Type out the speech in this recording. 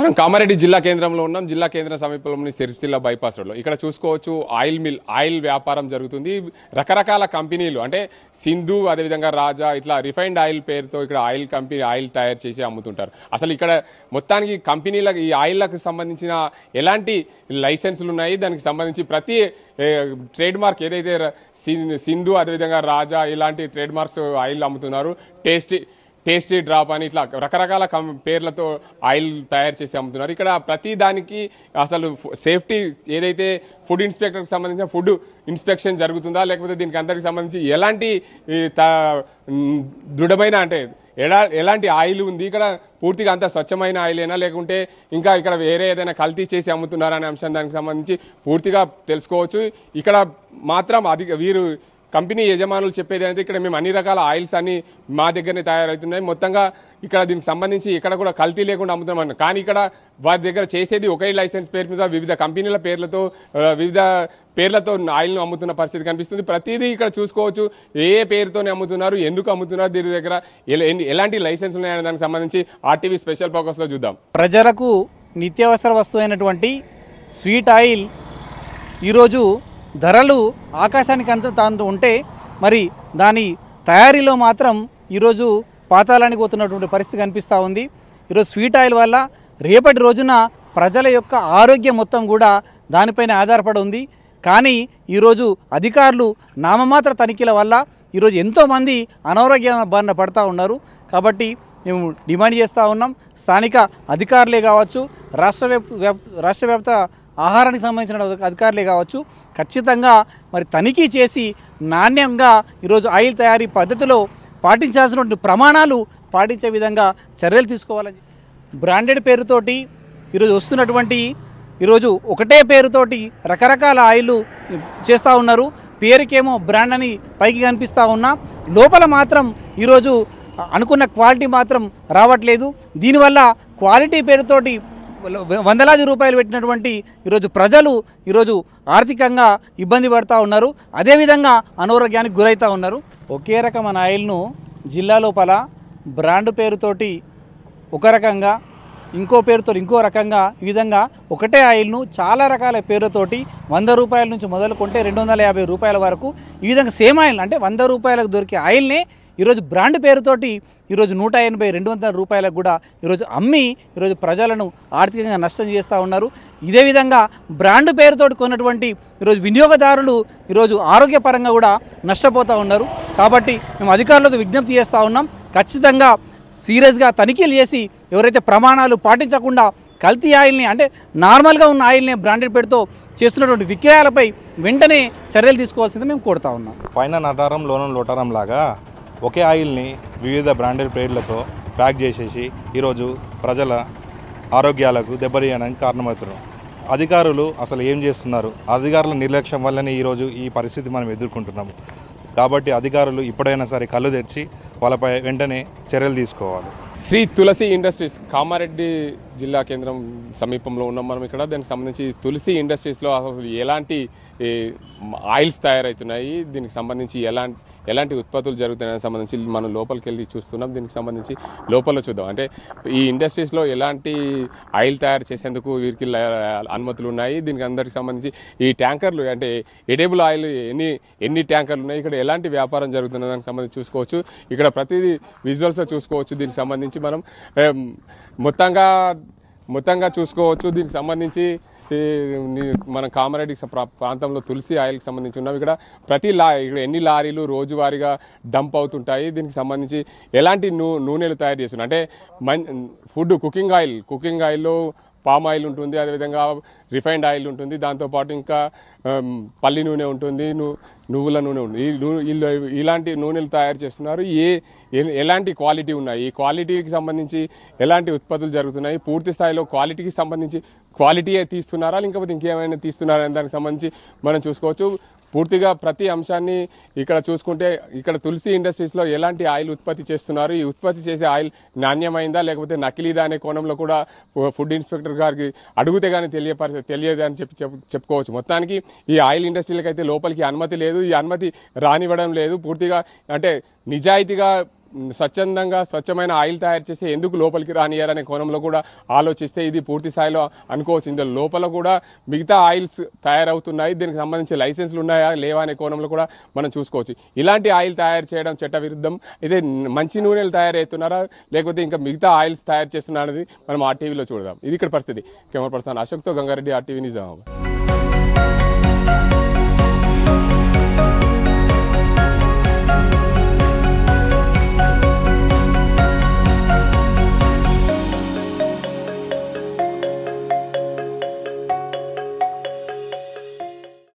మనం కామారెడ్డి జిల్లా కేంద్రంలో ఉన్నాం జిల్లా కేంద్రం సమీపంలోని సిరిసిల్ల బైపాస్ రోడ్లో ఇక్కడ చూసుకోవచ్చు ఆయిల్ మిల్ ఆయిల్ వ్యాపారం జరుగుతుంది రకరకాల కంపెనీలు అంటే సింధు అదేవిధంగా రాజా ఇట్లా రిఫైన్డ్ ఆయిల్ పేరుతో ఇక్కడ ఆయిల్ కంపెనీ ఆయిల్ తయారు చేసి అమ్ముతుంటారు అసలు ఇక్కడ మొత్తానికి కంపెనీలకు ఈ ఆయిల్లకు సంబంధించిన ఎలాంటి లైసెన్సులు ఉన్నాయి దానికి సంబంధించి ప్రతి ఏ, ట్రేడ్ మార్క్ ఏదైతే ర- సిం- సింధు అదేవిధంగా రాజా ఇలాంటి ట్రేడ్ మార్క్స్ ఆయిల్ అమ్ముతున్నారు టేస్టీ టేస్టీ డ్రాప్ అని ఇట్లా రకరకాల కం- పేర్లతో ఆయిల్ తయారు చేసి అమ్ముతున్నారు ఇక్కడ ప్రతి దానికి అసలు ఫు- సేఫ్టీ ఏదైతే ఫుడ్ ఇన్స్పెక్టర్కి సంబంధించిన ఫుడ్ ఇన్స్పెక్షన్ జరుగుతుందా లేకపోతే దీనికి అందరికి సంబంధించి ఎలాంటి ఈ, త- మ్, దృఢమైన అంటే ఎలా ఎలాంటి ఆయిల్ ఉంది ఇక్కడ పూర్తిగా అంత స్వచ్ఛమైన ఆయిలేనా లేకుంటే ఇంకా ఇక్కడ వేరే ఏదైనా కల్తీ చేసి అమ్ముతున్నారా అనే అంశం దానికి సంబంధించి పూర్తిగా తెలుసుకోవచ్చు ఇక్కడ మాత్రం అధిక వీరు కంపెనీ యజమానులు చెప్పేది అయితే ఇక్కడ మేము అన్ని రకాల ఆయిల్స్ అన్ని మా దగ్గరనే తయారవుతున్నాయి మొత్తంగా ఇక్కడ దీనికి సంబంధించి ఇక్కడ కూడా కల్తీ లేకుండా అమ్ముతున్నాం కానీ ఇక్కడ వారి దగ్గర చేసేది ఒకే లైసెన్స్ పేరు మీద వివిధ కంపెనీల పేర్లతో ఆ, వివిధ పేర్లతో ఆయిల్ను అమ్ముతున్న పరిస్థితి కనిపిస్తుంది ప్రతిదీ ఇక్కడ చూసుకోవచ్చు ఏ ఏ పేరుతోనే అమ్ముతున్నారు ఎందుకు అమ్ముతున్నారు దీని దగ్గర ఎల- ఎన్ని- ఎలాంటి లైసెన్స్ ఉన్నాయనే దానికి సంబంధించి ఆర్టీవీ స్పెషల్ ఫోకస్ లో చూద్దాం ప్రజలకు నిత్యావసర వస్తువైనటువంటి స్వీట్ ఆయిల్ ఈరోజు ధరలు ఆకాశానికి అంత తాంతు ఉంటే మరి దాని తయారీలో మాత్రం ఈరోజు పాతాళానికి పోతున్నటువంటి పరిస్థితి కనిపిస్తూ ఉంది ఈరోజు స్వీట్ ఆయిల్ వల్ల రేపటి రోజున ప్రజల యొక్క ఆరోగ్యం మొత్తం కూడా దానిపైన ఆధారపడి ఉంది కానీ ఈరోజు అధికారులు నామమాత్ర తనిఖీల వల్ల ఈరోజు ఎంతోమంది అనారోగ్య బారిన పడతా ఉన్నారు కాబట్టి మేము డిమాండ్ చేస్తూ ఉన్నాం స్థానిక అధికారులే కావచ్చు రాష్ట్ర వ్యాప్ వ్యాప్- రాష్ట్ర వ్యాప్త ఆహారానికి సంబంధించిన అధికారులే కావచ్చు ఖచ్చితంగా మరి తనిఖీ చేసి నాణ్యంగా ఈరోజు ఆయిల్ తయారీ పద్ధతిలో పాటించాల్సినటువంటి ప్రమాణాలు పాటించే విధంగా చర్యలు తీసుకోవాలని బ్రాండెడ్ పేరుతోటి ఈరోజు వస్తున్నటువంటి ఈరోజు ఒకటే పేరుతోటి రకరకాల ఆయిల్ చేస్తూ ఉన్నారు పేరుకేమో బ్రాండ్ అని పైకి కనిపిస్తూ ఉన్నా లోపల మాత్రం ఈరోజు అనుకున్న క్వాలిటీ మాత్రం రావట్లేదు దీనివల్ల క్వాలిటీ పేరుతోటి వందలాది రూపాయలు పెట్టినటువంటి ఈరోజు ప్రజలు ఈరోజు ఆర్థికంగా ఇబ్బంది పడుతూ ఉన్నారు అదేవిధంగా అనారోగ్యానికి గురవుతూ ఉన్నారు ఒకే రకమైన ఆయిల్ను జిల్లా లోపల బ్రాండ్ పేరుతోటి ఒక రకంగా ఇంకో పేరుతో ఇంకో రకంగా ఈ విధంగా ఒకటే ఆయిల్ను చాలా రకాల పేరుతోటి వంద రూపాయల నుంచి మొదలుకుంటే రెండు వందల యాభై రూపాయల వరకు ఈ విధంగా సేమ్ ఆయిల్ అంటే వంద రూపాయలకు దొరికే ఆయిల్నే ఈరోజు బ్రాండ్ పేరుతోటి ఈరోజు నూట ఎనభై రెండు వందల రూపాయలకు కూడా ఈరోజు అమ్మి ఈరోజు ప్రజలను ఆర్థికంగా నష్టం చేస్తూ ఉన్నారు ఇదే విధంగా బ్రాండ్ పేరుతోటి కొన్నటువంటి ఈరోజు వినియోగదారులు ఈరోజు ఆరోగ్యపరంగా కూడా నష్టపోతూ ఉన్నారు కాబట్టి మేము అధికారులతో విజ్ఞప్తి చేస్తూ ఉన్నాం ఖచ్చితంగా సీరియస్గా తనిఖీలు చేసి ఎవరైతే ప్రమాణాలు పాటించకుండా కల్తీ ఆయిల్ని అంటే నార్మల్గా ఉన్న ఆయిల్ని బ్రాండెడ్ పేరుతో చేస్తున్నటువంటి విక్రయాలపై వెంటనే చర్యలు తీసుకోవాల్సింది మేము కోరుతా ఉన్నాం పైన నటారం లోన లోటారం లాగా ఒకే ఆయిల్ని వివిధ బ్రాండెడ్ పేర్లతో ప్యాక్ చేసేసి ఈరోజు ప్రజల ఆరోగ్యాలకు దెబ్బతీయడానికి కారణమవుతున్నారు అధికారులు అసలు ఏం చేస్తున్నారు అధికారుల నిర్లక్ష్యం వల్లనే ఈరోజు ఈ పరిస్థితి మనం ఎదుర్కొంటున్నాము కాబట్టి అధికారులు ఇప్పుడైనా సరే కళ్ళు తెరిచి వాళ్ళపై వెంటనే చర్యలు తీసుకోవాలి శ్రీ తులసి ఇండస్ట్రీస్ కామారెడ్డి జిల్లా కేంద్రం సమీపంలో ఉన్నాం మనం ఇక్కడ దానికి సంబంధించి తులసి ఇండస్ట్రీస్లో అసలు ఎలాంటి ఈ, ఆయిల్స్ తయారవుతున్నాయి దీనికి సంబంధించి ఎలాంటి ఎలాంటి ఉత్పత్తులు జరుగుతున్నాయని సంబంధించి మనం లోపలికి వెళ్ళి చూస్తున్నాం దీనికి సంబంధించి లోపల చూద్దాం అంటే ఈ ఇండస్ట్రీస్లో ఎలాంటి ఆయిల్ తయారు చేసేందుకు వీరికి ల- అనుమతులు ఉన్నాయి దీనికి అందరికి సంబంధించి ఈ ట్యాంకర్లు అంటే ఎడేబుల్ ఆయిల్ ఎన్ని ఎన్ని ట్యాంకర్లు ఉన్నాయి ఇక్కడ ఎలాంటి వ్యాపారం జరుగుతున్న దానికి సంబంధించి చూసుకోవచ్చు ఇక్కడ ప్రతిదీ విజువల్స్ చూసుకోవచ్చు దీనికి సంబంధించి మనం ఏం, మొత్తంగా మొత్తంగా చూసుకోవచ్చు దీనికి సంబంధించి ఈ ని- మన కామారెడ్డి స- ప్రా- ప్రాంతంలో తులసి ఆయిల్కి సంబంధించి ఉన్నాం ఇక్కడ ప్రతి లా ఇక్కడ ఎన్ని లారీలు రోజువారీగా డంప్ అవుతుంటాయి దీనికి సంబంధించి ఎలాంటి నూ నూనెలు తయారు చేస్తున్నారు అంటే మన్ ఫుడ్ కుకింగ్ ఆయిల్ కుకింగ్ ఆయిల్లో పామ్ ఆయిల్ ఉంటుంది అదేవిధంగా రిఫైన్డ్ ఆయిల్ ఉంటుంది దాంతోపాటు ఇంకా ఆమ్, పల్లి నూనె ఉంటుంది ను- నువ్వుల నూనె ఉంటుంది ఈ నూ- వీళ్ళు ఇలాంటి నూనెలు తయారు చేస్తున్నారు ఏ ఎ- ఎలాంటి క్వాలిటీ ఉన్నాయి ఈ క్వాలిటీకి సంబంధించి ఎలాంటి ఉత్పత్తులు జరుగుతున్నాయి పూర్తి స్థాయిలో క్వాలిటీకి సంబంధించి క్వాలిటీయే తీస్తున్నారా లేకపోతే ఇంకేమైనా తీస్తున్నారా అనే దానికి సంబంధించి మనం చూసుకోవచ్చు పూర్తిగా ప్రతి అంశాన్ని ఇక్కడ చూసుకుంటే ఇక్కడ తులసి ఇండస్ట్రీస్లో ఎలాంటి ఆయిల్ ఉత్పత్తి చేస్తున్నారు ఈ ఉత్పత్తి చేసే ఆయిల్ నాణ్యమైందా లేకపోతే నకిలీదా అనే కోణంలో కూడా ఫుడ్ ఇన్స్పెక్టర్ గారికి అడిగితే కానీ తెలియపరి తెలియదు అని చెప్పి చెప్పు- చెప్పుకోవచ్చు మొత్తానికి ఈ ఆయిల్ ఇండస్ట్రీలకు అయితే లోపలికి అనుమతి లేదు ఈ అనుమతి రానివ్వడం లేదు పూర్తిగా అంటే నిజాయితీగా మ్, స్వచ్ఛందంగా స్వచ్ఛమైన ఆయిల్ తయారు చేస్తే ఎందుకు లోపలికి రానియారనే కోణంలో కూడా ఆలోచిస్తే ఇది పూర్తి స్థాయిలో అనుకోవచ్చు ఇందులో లోపల కూడా మిగతా ఆయిల్స్ తయారవుతున్నాయి దీనికి సంబంధించి లైసెన్స్లు ఉన్నాయా లేవా అనే కోణంలో కూడా మనం చూసుకోవచ్చు ఇలాంటి ఆయిల్ తయారు చేయడం చట్ట విరుద్ధం ఇదే మంచి నూనెలు తయారవుతున్నారా లేకపోతే ఇంకా మిగతా ఆయిల్స్ తయారు చేస్తున్నారనేది మనం ఆ టీవీలో చూడదాం ఇది ఇక్కడ పరిస్థితి కెమెరా పర్సన్ అశోక్తో గంగారెడ్డి ఆర్టీవీ నిజామాబాద్